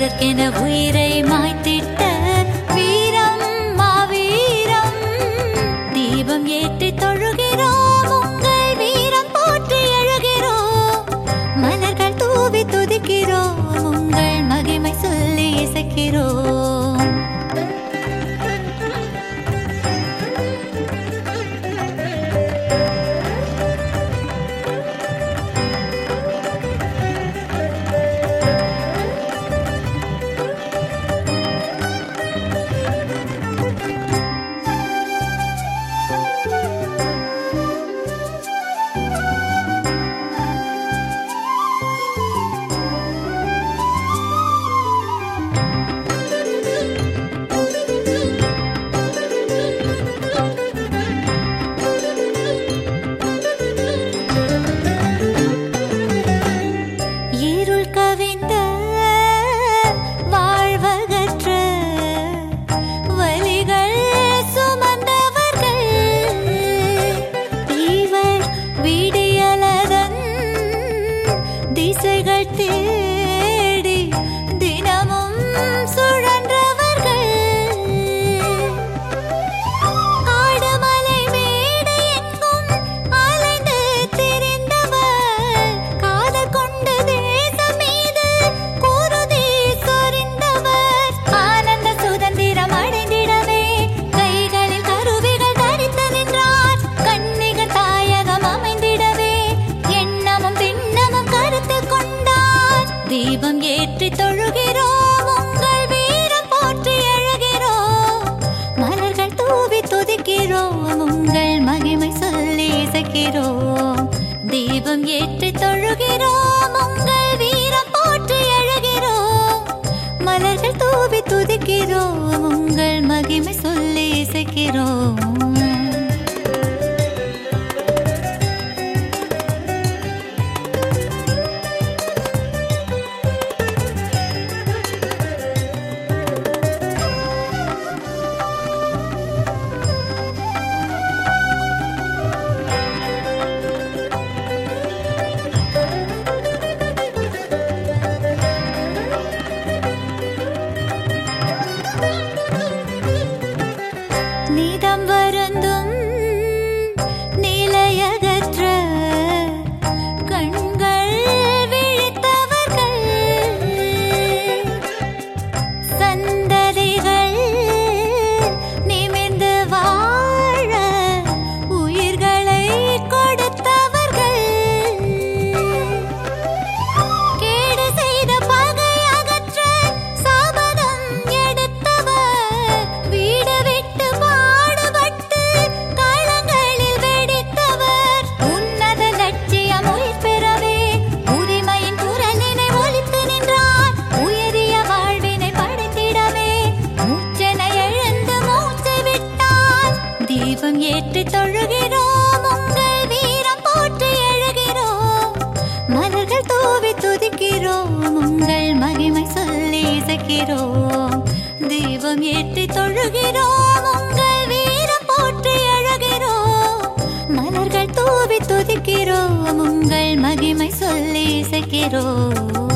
எதற்கென உயிரை மாய்த்திட்ட வீரம் மாவீரம் தீபம் ஏற்றி தொழுகிறோம் உங்கள் வீரம் போற்றி எழுகிறோம் மலர்கள் தூவி துதிக்கிறோம் உங்கள் மகிமை சொல்லி இசைக்கிறோம் இருள் கவிந்த வாழ்வகற்ற வலிகள் சுமந்தவர்கள் இவர் விடியலதன் திசைகள் தேடி தினமும் சுழன்றவர்கள் காடுமலை மேடு எங்கும் அலைந்து திரிந்தவர் காதல் கொண்டு தேசம் மீது குருதி சொரிந்தவர் ஆனந்த சுதந்திரம் அடைந்திடவே கைகளில் கருவிகள் தரித்து நின்றார் கண்ணிகள் தாயகம் அமைந்திடவே எண்ணமும் திண்ணமும் கருத்து கொண்டார் தீபம் ஏற்றி தொழுகிறோம் உங்கள் வீரம் போற்றி எழுகிறோம் மலர்கள் தூவி துதிக்கிறோம் உங்கள் மகிமை சொல்லி இசைக்கிறோம் தீபம் ஏற்றி தொழுகிறோம் உங்கள் வீரம் போற்றி எழுகிறோம் மலர்கள் தூவி துதிக்கிறோம் உங்கள் மகிமை சொல்லி இசைக்கிறோம் நீதம் வருந்தும் நிலையகற்ற கண்கள் விழித்தவர்கள் சந்ததிகள் நிமிர்ந்து வாழ உயிர்களை கொடுத்தவர்கள் கேடு செய்த பகை அகற்ற சபதம் எடுத்தவர் வீடு விட்டு பாடுபட்டு களங்களில் வெடித்தவர் உன்னத லட்சியம் உயிர் பெறவே உரிமையின் குரலினை ஒலித்து நின்றார் உயரிய வாழ்வினை படைத்திடவே மூச்சென எழுந்து மூச்சு விட்டார் தீபம் ஏற்றி தொழுகிறோம் உங்கள் வீரம் போற்றி எழுகிறோம் மலர்கள் தூவி துதிக்கிறோம் உங்கள் மகிமை சொல்லி இசைக்கிறோம் தீபம் ஏற்றி தொழுகிறோம் உங்கள் வீரம் போற்றி எழுகிறோம் மலர்கள் தூவி துதிக்கிறோம் உங்கள் மகிமை சொல்லி இசைக்கிறோம்